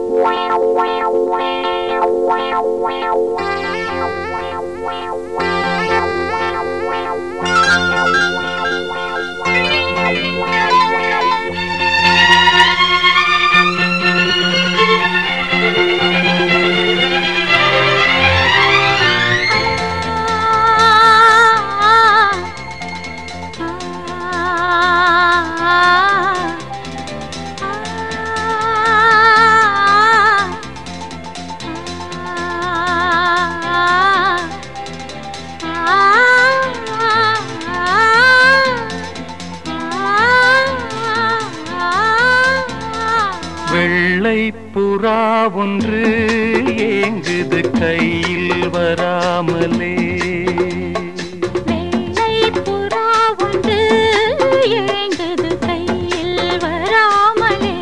வெள்ளை புறா ஒன்று ஏங்குது கையில் வராமலே வெள்ளை புறா ஒன்று ஏங்குது கையில் வராமலே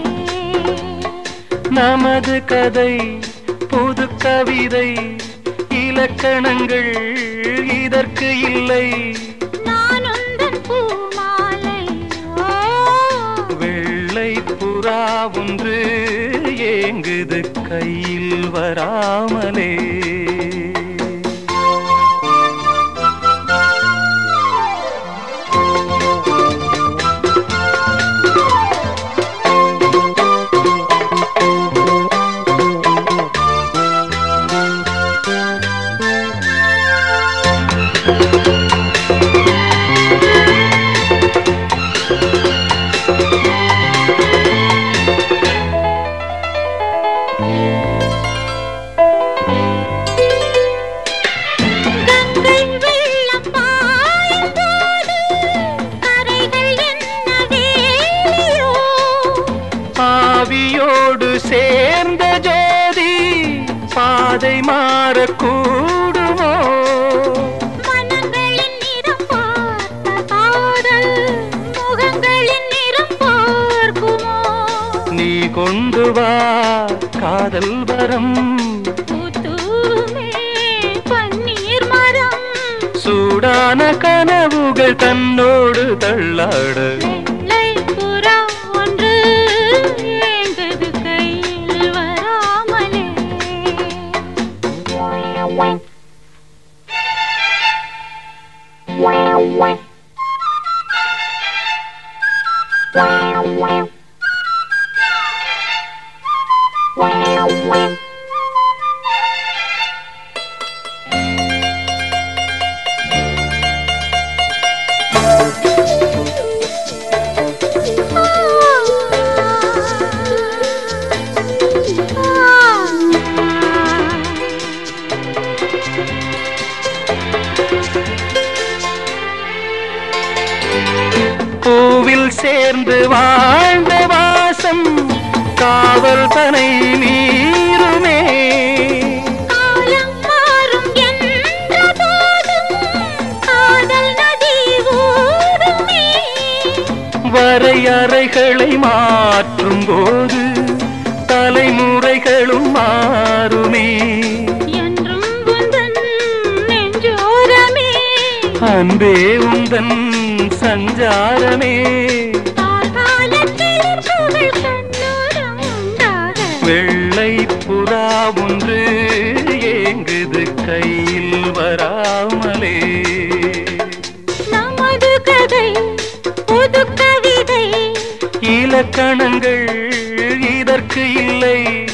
நமது கதை புது கவிதை இலக்கணங்கள் இதற்கு இல்லை நான் உந்தன் பூமாலை ஓ வெள்ளை புறா ஒன்று ஏங்குது கையில் வராமலே கங்கை வெள்ளம் பாயும் போது கரைகள் என்ன வேலியோ ஆவியோடு சேர்ந்த ஜோதி பாதை மாறக்கூடுமோ மனங்களின் நிறம் பார்த்த காதல் முகங்களின் நிறம் பார்க்குமோ நீ கொண்டு வா காதல் வரம் பூத்தூமே பன்னீர் மரம் சூடான கனவுகள் தன்னோடு தள்ளாட வெள்ளை புறா ஒன்று ஏங்குது கையில் வராமலே பூவில் சேர்ந்து வாழ்ந்த வாசம் காவல் தனை மீறுமே காலம் மாறும் என்ற போதும் காதல் நதி ஓடுமே வரையறைகளை மாற்றும் போது தலைமுறைகளும் மாறுமே என்றும் உந்தன் நெஞ்சோரமே அன்பே உந்தன் சஞ்சாரமே கால்காலத்தில் புகழ் கண்ணோரம் உண்டாக வெள்ளை புறா ஒன்று ஏங்குது கையில் வராமலே நமது கதை புது கவிதை இலக்கணங்கள் இதற்கு இல்லை